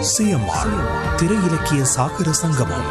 CMR திரை இலக்கிய சாகர சங்கமம்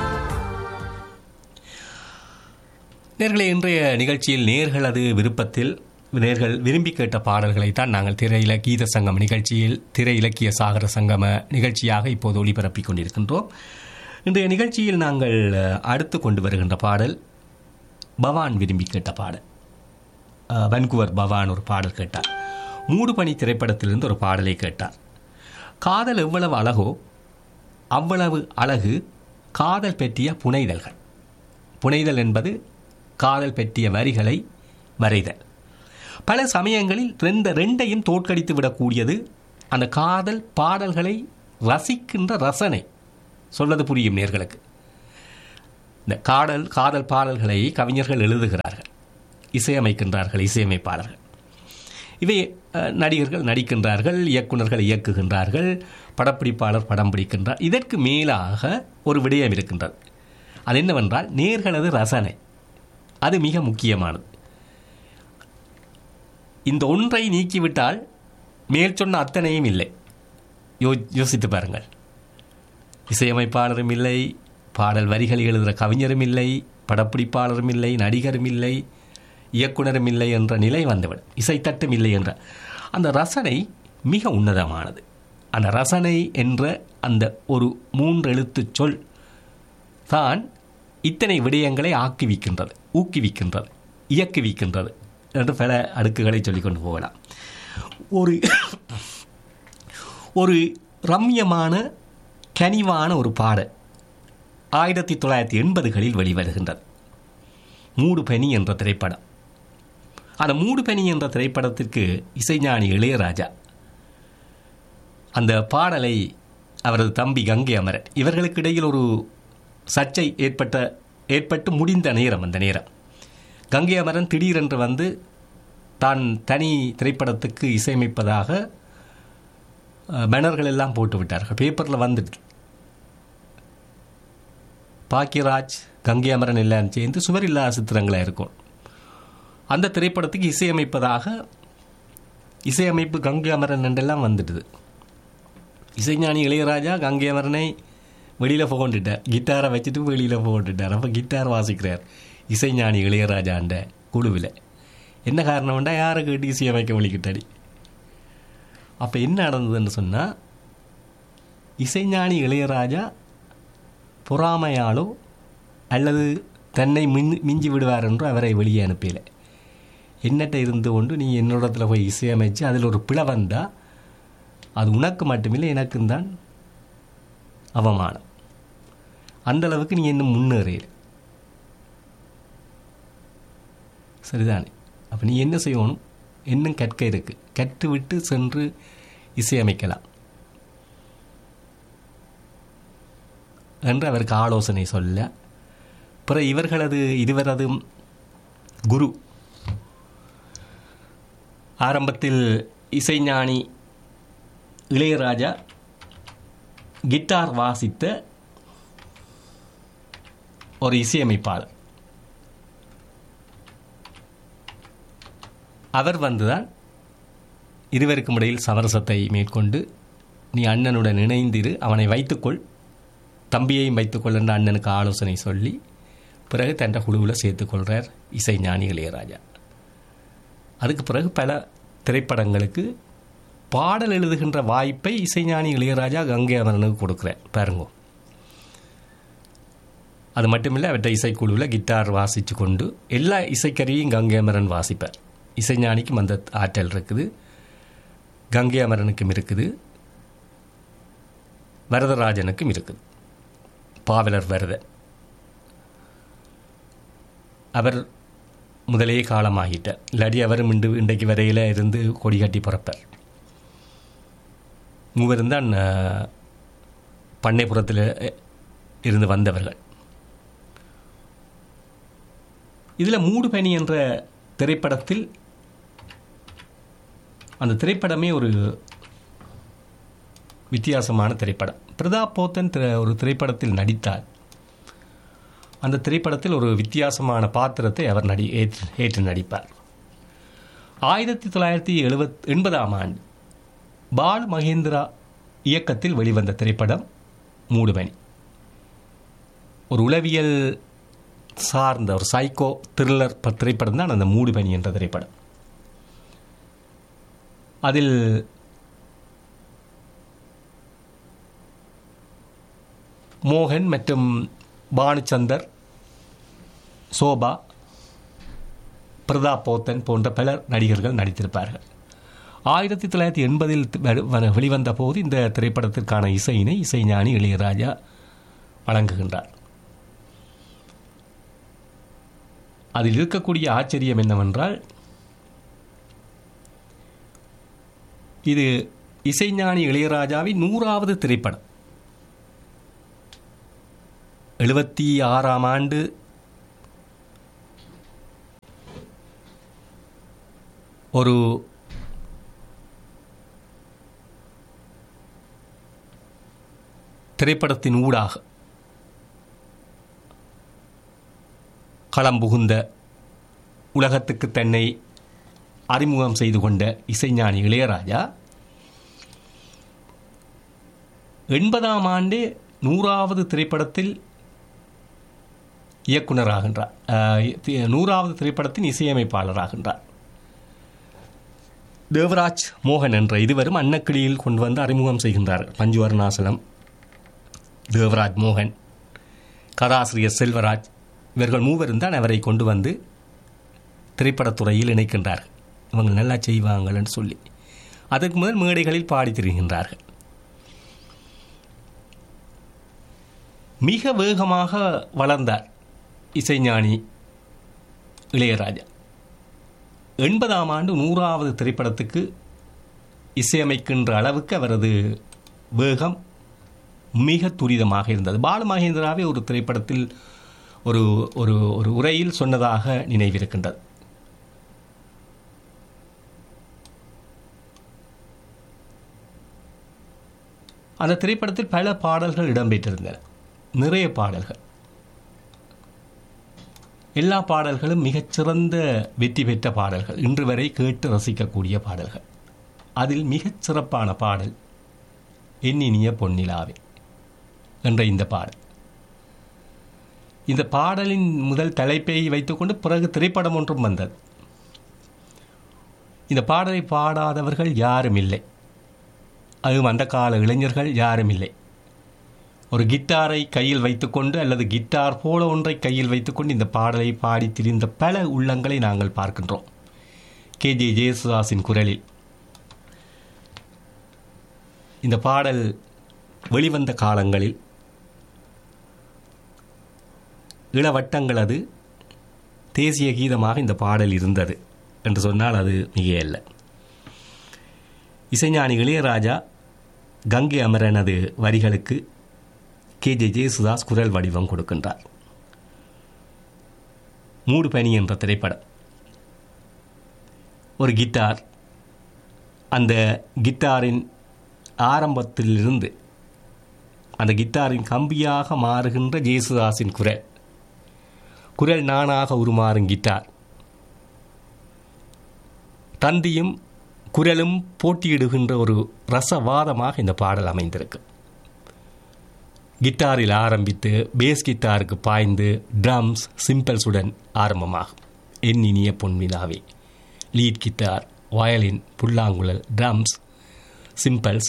நேர்களே இன்றைய நிகழ்ச்சியில் நேர்களது விருப்பத்தில் நேர்கள் விரும்பி கேட்ட பாடல்களை தான் நாங்கள் திரையில கீத சங்கம் நிகழ்ச்சியில் திரை இலக்கிய சாகர சங்கம நிகழ்ச்சியாக இப்போது ஒளிபரப்பிக் கொண்டிருக்கின்றோம் இன்றைய நிகழ்ச்சியில் நாங்கள் அஹ், அடுத்து கொண்டு வருகின்ற பாடல் பவான் விரும்பி கேட்ட பாடல் அஹ், வன்குவர் பவான் ஒரு பாடல் கேட்டார் மூடுபனி திரைப்படத்திலிருந்து ஒரு பாடலை கேட்டார் காதல் எவ்வளவு அழகோ அவ்வளவு அழகு காதல் பற்றிய புனைதல்கள் புனைதல் என்பது காதல் பற்றிய வரிகளை வரைதல் பல சமயங்களில் ரெண்ட ரெண்டையும் தோற்கடித்து விடக்கூடியது அந்த காதல் பாடல்களை ரசிக்கின்ற ரசனை சொல்வது புரியும் நேர்களுக்கு இந்த காதல் காதல் பாடல்களை கவிஞர்கள் எழுதுகிறார்கள் இசையமைக்கின்றார்கள் இசையமைப்பாளர்கள் இவை அஹ், நடிகர்கள் நடிக்கின்றார்கள் இயக்குனர்கள் இயக்குகின்றார்கள் படப்பிடிப்பாளர் படம் பிடிக்கின்றார் இதற்கு மேலாக ஒரு விடயம் இருக்கின்றது அது என்னவென்றால் நேர்களது ரசனை அது மிக முக்கியமானது இந்த ஒன்றை நீக்கிவிட்டால் மேல் சொன்ன அத்தனையும் இல்லை யோ யோசித்து பாருங்கள் இசையமைப்பாளரும் இல்லை பாடல் வரிகள் எழுதுகிற கவிஞரும் இல்லை படப்பிடிப்பாளரும் இல்லை நடிகரும் இல்லை இயக்குனரும் இல்லை என்ற நிலை வந்துவிடும் இசைத்தட்டும் இல்லை என்ற அந்த ரசனை மிக உன்னதமானது அந்த ரசனை என்ற அந்த ஒரு மூன்று எழுத்துச் சொல் தான் இத்தனை விடயங்களை ஆக்குவிக்கின்றது ஊக்குவிக்கின்றது இயக்குவிக்கின்றது என்று பல அடுக்குகளை சொல்லிக்கொண்டு போகலாம் ஒரு ஒரு ரம்யமான கனிவான ஒரு பாடல் ஆயிரத்தி தொள்ளாயிரத்தி எண்பதுகளில் வெளிவருகின்றது மூடு பனி என்ற திரைப்படம் அந்த மூடு பனி என்ற திரைப்படத்திற்கு இசைஞானி இளையராஜா அந்த பாடலை அவரது தம்பி கங்கை அமரன் இவர்களுக்கு இடையில் ஒரு சர்ச்சை ஏற்பட்ட ஏற்பட்டு முடிந்த நேரம் அந்த நேரம் கங்கை அமரன் திடீரென்று வந்து தான் தனி திரைப்படத்துக்கு இசையமைப்பதாக அஹ், பேனர்கள் எல்லாம் போட்டு விட்டார்கள் பேப்பரில் வந்துட்டு பாக்கியராஜ் கங்கை அமரன் எல்லாம் சேர்ந்து சுவரில்லா சித்திரங்களாக இருக்கும் அந்த திரைப்படத்துக்கு இசையமைப்பதாக இசையமைப்பு கங்கை அமரன் என்றெல்லாம் வந்துடுது இசைஞானி இளையராஜா கங்கை அமரனை வெளியில் போகொண்டுட்டார் கிட்டாரை வச்சுட்டு வெளியில் போகொண்டுட்டார் அப்போ கிட்டார் வாசிக்கிறார் இசைஞானி இளையராஜாண்ட குழுவில் என்ன காரணம்டா யாரை கேட்டு இசையமைக்க வழிக்கிட்டாடி அப்போ என்ன நடந்ததுன்னு சொன்னால் இசைஞானி இளையராஜா பொறாமையாலோ அல்லது தன்னை மின் மிஞ்சி விடுவார் என்று அவரை வெளியே அனுப்பல என்னட்ட இருந்து கொண்டு நீ என்னோடத்தில் போய் இசையமைச்சு அதில் ஒரு பிழை வந்தா அது உனக்கு மட்டுமில்லை எனக்கும் தான் அவமானம் அந்த அளவுக்கு நீ இன்னும் முன்னேறீர் சரிதானே அப்போ நீ என்ன செய்யணும் இன்னும் கற்க இருக்கு கற்றுவிட்டு சென்று இசையமைக்கலாம் என்று அவருக்கு ஆலோசனை சொல்ல பிற இவர்களது இருவரது குரு ஆரம்பத்தில் இசைஞானி இளையராஜா கிட்டார் வாசித்த ஒரு இசையமைப்பாளர் அவர் வந்துதான் இருவருக்கும் இடையில் சமரசத்தை மேற்கொண்டு நீ அண்ணனுடன் இணைந்திரு அவனை வைத்துக்கொள் தம்பியையும் வைத்துக்கொள் என்ற அண்ணனுக்கு ஆலோசனை சொல்லி பிறகு தன் குழுவில் சேர்த்துக்கொள்கிறார் இசைஞானி இளையராஜா அதுக்கு பிறகு பல திரைப்படங்களுக்கு பாடல் எழுதுகின்ற வாய்ப்பை இசைஞானி இளையராஜா கங்கை அமரனுக்கு கொடுக்குறார் பாருங்க அது மட்டுமில்லை அவற்றை இசைக்குழுவில் கிட்டார் வாசித்து கொண்டு எல்லா இசைக்கருவியும் கங்கை அமரன் வாசிப்பார் இசைஞானிக்கும் அந்த ஆற்றல் இருக்குது கங்கை அமரனுக்கும் இருக்குது வரதராஜனுக்கும் இருக்குது பாவலர் வரதன் அவர் முதலே காலமாகிட்டார் இல்லாடி அவரும் இன்று இன்றைக்கு வரையில் இருந்து கொடி கட்டி பிறப்பார் மூவரும் தான் அஹ், பண்ணைப்புறத்தில் இருந்து வந்தவர்கள் இதில் மூடு பனி என்ற திரைப்படத்தில் அந்த திரைப்படமே ஒரு வித்தியாசமான திரைப்படம் பிரதாப் போத்தன் திரை- ஒரு திரைப்படத்தில் நடித்தார் அந்த திரைப்படத்தில் ஒரு வித்தியாசமான பாத்திரத்தை அவர் நடி ஏற்று ஏற்று நடிப்பார் ஆயிரத்தி தொள்ளாயிரத்தி எழுபத் எண்பதாம் ஆண்டு பால் மகேந்திரா இயக்கத்தில் வெளிவந்த திரைப்படம் மூடுமணி ஒரு உளவியல் சார்ந்த ஒரு சைக்கோ த்ரில்லர் ப- திரைப்படம் தான் அந்த மூடுபனி என்ற திரைப்படம் அதில் மோகன் மற்றும் பானுச்சந்தர் சோபா பிரதாப் போத்தன் போன்ற பல நடிகர்கள் நடித்திருப்பார்கள் ஆயிரத்தி தொள்ளாயிரத்தி எண்பதில் வெளிவந்த போது இந்த திரைப்படத்திற்கான இசையினை இசைஞானி இளையராஜா வழங்குகின்றார் அதில் இருக்கக்கூடிய ஆச்சரியம் என்னவென்றால் இது இசைஞானி இளையராஜாவின் நூறாவது திரைப்படம் எழுபத்தி ஆறாம் ஆண்டு ஒரு திரைப்படத்தின் ஊடாக களம் புகுந்த உலகத்துக்கு தன்னை அறிமுகம் செய்து கொண்ட இசைஞானி இளையராஜா எண்பதாம் ஆண்டு நூறாவது திரைப்படத்தில் இயக்குனராகின்றார் அஹ், தி- நூறாவது திரைப்படத்தின் இசையமைப்பாளராகின்றார் தேவராஜ் மோகன் என்ற இருவரும் அன்னக்கிளியில் கொண்டு வந்து அறிமுகம் செய்கின்றார்கள் பஞ்சு அருணாசலம் தேவராஜ் மோகன் கதாசிரியர் செல்வராஜ் இவர்கள் மூவரும் தான் அவரை கொண்டு வந்து திரைப்படத்துறையில் இணைக்கின்றார்கள் இவங்க நல்லா செய்வாங்கன்னு சொல்லி அதற்கு முதல் மேடைகளில் பாடி திரிகின்றார்கள் மிக வேகமாக வளர்ந்தார் இசைஞானி இளையராஜா எண்பதாம் ஆண்டு நூறாவது திரைப்படத்துக்கு இசையமைக்கின்ற அளவுக்கு அவரது வேகம் மிக துரிதமாக இருந்தது பாலமகேந்திராவே ஒரு திரைப்படத்தில் ஒரு ஒரு ஒரு உரையில் சொன்னதாக நினைவிருக்கின்றது அந்த திரைப்படத்தில் பல பாடல்கள் இடம்பெற்றிருந்தன நிறைய பாடல்கள் எல்லா பாடல்களும் மிகச்சிறந்த வெற்றி பெற்ற பாடல்கள் இன்று வரை கேட்டு ரசிக்கக்கூடிய பாடல்கள் அதில் மிகச் சிறப்பான பாடல் எண்ணினிய பொன்னிலாவே என்ற இந்த பாடல் இந்த பாடலின் முதல் தலைப்பை வைத்துக்கொண்டு பிறகு திரைப்படம் ஒன்றும் வந்தது இந்த பாடலை பாடாதவர்கள் யாரும் இல்லை அதுவும் அந்த கால இளைஞர்கள் யாரும் இல்லை ஒரு கிட்டாரை கையில் வைத்துக்கொண்டு அல்லது கிட்டார் போல ஒன்றை கையில் வைத்துக்கொண்டு இந்த பாடலை பாடி திரிந்த பல உள்ளங்களை நாங்கள் பார்க்கின்றோம் கே ஜே ஜெயசுதாஸின் குரலில் இந்த பாடல் வெளிவந்த காலங்களில் இளவட்டங்கள் அது தேசிய கீதமாக இந்த பாடல் இருந்தது என்று சொன்னால் அது மிகையல்ல இசைஞானி இளையராஜா கங்கை அமரனது வரிகளுக்கு கே ஜே ஜேசுதாஸ் குரல் வடிவம் கொடுக்கின்றார் மூடு பனி என்ற திரைப்படம் ஒரு கிட்டார் அந்த கிட்டாரின் ஆரம்பத்திலிருந்து அந்த கிட்டாரின் கம்பியாக மாறுகின்ற ஜேசுதாஸின் குரல் குரல் நானாக உருமாறும் கிட்டார் தந்தியும் குரலும் போட்டியிடுகின்ற ஒரு ரசவாதமாக இந்த பாடல் அமைந்திருக்கு கிட்டாரில் ஆரம்பித்து பேஸ் கிட்டாருக்கு பாய்ந்து ட்ரம்ஸ் சிம்பிள்ஸுடன் ஆரம்பமாகும் என் இனிய பொன்வினாவே லீட் கிட்டார் வயலின் புல்லாங்குழல் ட்ரம்ஸ் சிம்பிள்ஸ்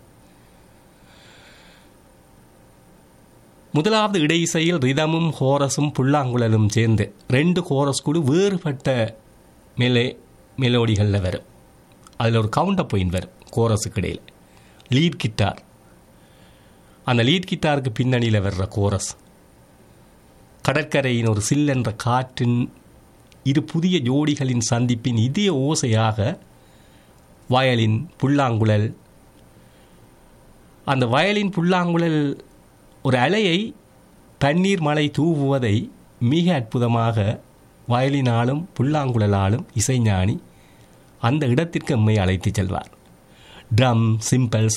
முதலாவது இடையிசையில் ரிதமும் ஹோரஸும் புல்லாங்குழலும் சேர்ந்து ரெண்டு ஹோரஸ் குழு வேறுபட்ட மெலே மெலோடிகளில் வரும் அதில் ஒரு கவுண்டர் பாயிண்ட் வரும் கோரஸுக்கு இடையில் லீட் கிட்டார் அந்த லீட் கிட்டாருக்கு பின்னணியில் வர்ற கோரஸ் கடற்கரையின் ஒரு சில்லென்ற காற்றின் இரு புதிய ஜோடிகளின் சந்திப்பின் இதய ஓசையாக வயலின் புல்லாங்குழல் அந்த வயலின் புல்லாங்குழல் ஒரு அலையை தண்ணீர் மழை தூவுவதை மிக அற்புதமாக வயலினாலும் புல்லாங்குழலாலும் இசைஞானி அந்த இடத்திற்கு எம்மை அழைத்துச் செல்வார் ட்ரம் சிம்பிள்ஸ்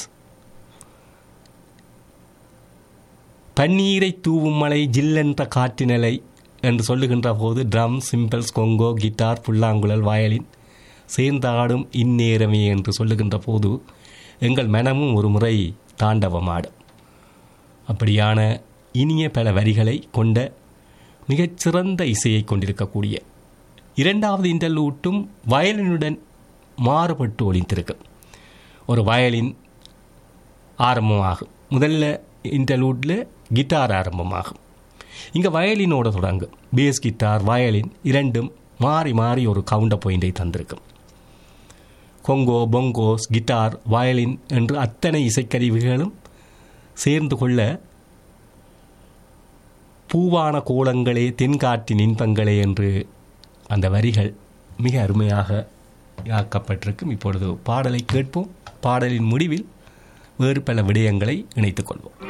தண்ணீரை தூவும் மலை ஜில்லென்ற காற்றினலை என்று சொல்லுகின்ற போது ட்ரம் சிம்பிள்ஸ் கொங்கோ கிட்டார் புல்லாங்குழல் வயலின் சேர்ந்தாடும் இந்நேரமே என்று சொல்லுகின்ற போது எங்கள் மனமும் ஒரு முறை தாண்டவமாடும் அப்படியான இனிய பல வரிகளை கொண்ட மிகச்சிறந்த இசையை கொண்டிருக்கக்கூடிய இரண்டாவது இன்டர்லூட்டும் வயலினுடன் மாறுபட்டு ஒலித்திருக்கும் ஒரு வயலின் ஆரம்பமாகும் முதல்ல இன்டர்லூட்டில் கிட்டார் ஆரம்பமாகும் இங்கே வயலினோட தொடங்கும் பேஸ் கிட்டார் வயலின் இரண்டும் மாறி மாறி ஒரு கவுண்டர் பாயிண்டை தந்திருக்கும் கொங்கோ பொங்கோஸ் கிட்டார் வயலின் என்று அத்தனை இசைக்கருவிகளும் சேர்ந்து கொள்ள பூவான கோலங்களே தென்காட்டின் இன்பங்களே என்று அந்த வரிகள் மிக அருமையாக ஆக்கப்பட்டிருக்கும் இப்பொழுது பாடலை கேட்போம் பாடலின் முடிவில் வேறு பல விடயங்களை இணைத்துக் கொள்வோம்